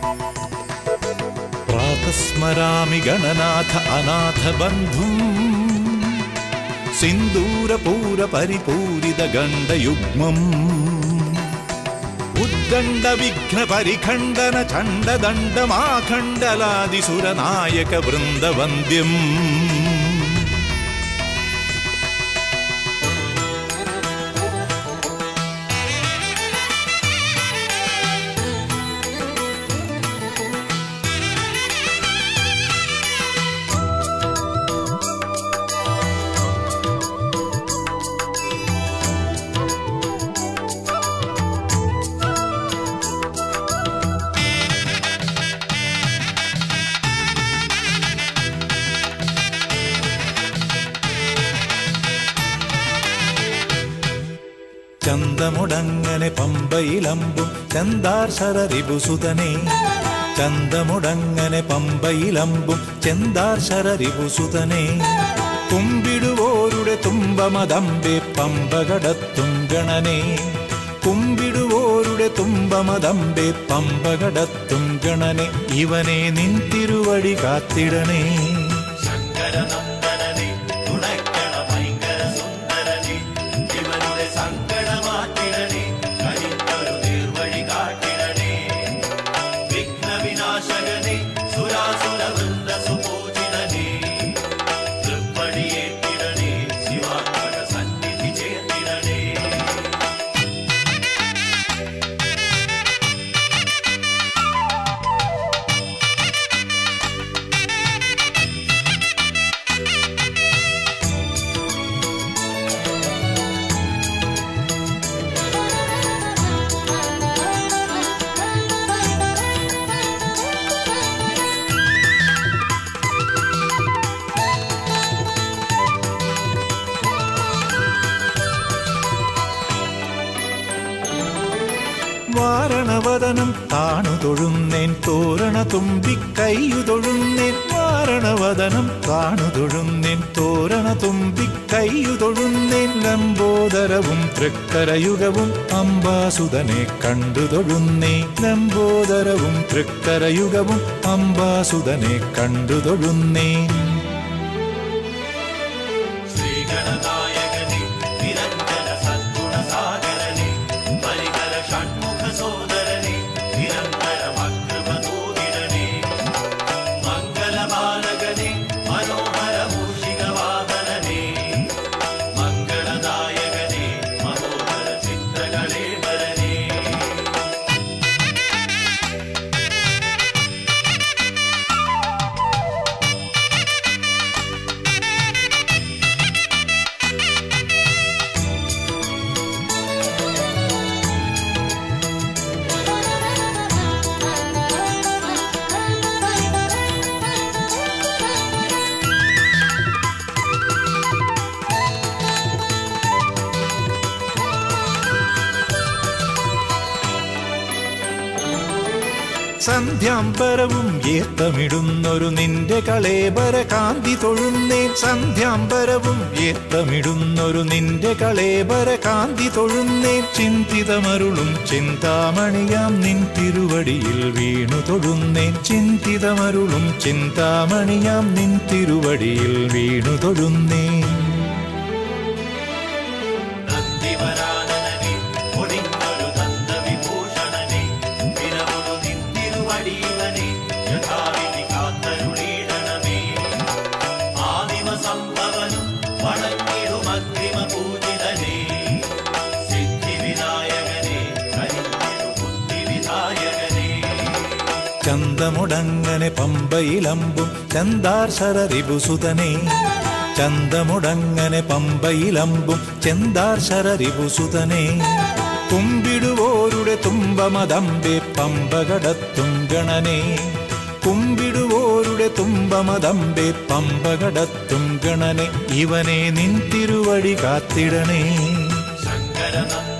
പ്രാതസ്മരാമി ഗണനാഥ അനാഥ ബന്ധും സിന്ദൂരപൂര പരിപൂരിത ഗണ്ഡയുഗ്മം ഉദ്ദണ്ഡ വിഘ്ന പരിഖണ്ഡന ചണ്ഡദണ്ഡമാഖണ്ഡലാദിസുരനായക വൃന്ദവന്ദ്യം ചന്തമുടങ്ങനെ പമ്പയിലമ്പും ചന്താർ ശരരിപുസുതനെ ചന്തമുടങ്ങനെ പമ്പയിലമ്പും ചെന്താർ ശരരിപുസുതനെ കുമ്പിടുവോരുടെ തുമ്പമതമ്പെ പമ്പകടത്തും ഗണനെ കുമ്പിടുവോരുടെ തുമ്പമതമ്പെ പമ്പകടത്തും ഗണനെ ഇവനെ നിൻ തിരുവടി കാത്തിടണേ ശങ്കരനന്ദനനെ തുണയ്ക്കണ ഭയങ്കര സുന്ദരനെ ഇവരുടെ സങ്കടമാറ്റിടണേ കനിക്കൊരു നീർവഴി കാട്ടിടണേ വിഘ്നവിനാശകനെ സുരാസുര വൃന്ദ സുപൂജിതനെ തൃപ്പടിയേറ്റിടണേ ശിവാത്മക സന്നിധി ചേർത്തിടണേ വാരണവദനം താണു തൊഴുന്നേൻ തോരണ തുമ്പി കയ്യു തൊഴുന്നേൻ വാരണവദനം താണു തൊഴുന്നേൻ തോരണ തുമ്പി കയ്യു തൊഴുന്നേൻ ലംബോദരവും തൃക്കരയുഗവും അംബാസുതനെ കണ്ടു തൊഴുന്നേ ലംബോദരവും തൃക്കരയുഗവും അംബാസുതനെ കണ്ടു തൊഴുന്നേ ശ്രീഗണനായകനെ നിരഞ്ജന സദ്ഗുണസാഗരനെ പരികര ഷൺമുഖ സോദരനെ നിരന്തര വക്രമനൂതിരനെ മംഗളമാലകനെ മനോഹര മൂഷികവാദനനെ മംഗളദായകനെ മനോഹര ചിത്രകളേവരനെ സന്ധ്യാംബരവും ഏത്തമിടുന്നൊരു നിന്റെ കളേബര കാന്തി തൊഴുന്നേൻ സന്ധ്യാംബരവും ഏത്തമിടുന്നൊരു നിന്റെ കളേബര കാന്തി തൊഴുന്നേൻ ചിന്തിതമരുളും ചിന്താമണിയാം നിൻ തിരുവടിയിൽ വീണു തൊഴുന്നേൻ ചിന്തിതമരുളും ചിന്താമണിയാം നിൻ തിരുവടിയിൽ വീണു തൊഴുന്നേൻ നന്ദിവരാനനെ ഒടിഞ്ഞൊരു ദന്തവിഭൂഷണനെ വിരവൊരു നിന്തിരുവടിയവനെ യഥാവിധി കാത്തരുളീടണമേ ആദിമ സംഭവനും വണങ്ങിടുമഗ്രിമ പൂജിതനെ സിദ്ധിവിനായകനെ കരിഞ്ഞിടു ബുദ്ധിവിധായകനെ ചന്തമുടങ്ങനെ പമ്പയിലമ്പും ചന്താർ ശരരിപുസുതനെ ചന്തമുടങ്ങനെ പമ്പയിലമ്പും ചെന്താർ ശരരിപുസുതനെ കുമ്പിടുവോരുടെ തുമ്പമതമ്പെ പമ്പകടത്തും ഗണനെ കുമ്പിടുവോരുടെ തുമ്പമതമ്പെ പമ്പകടത്തും ഗണനെ ഇവനെ നിൻ തിരുവടി കാത്തിടണേ ശങ്കരനന്ദ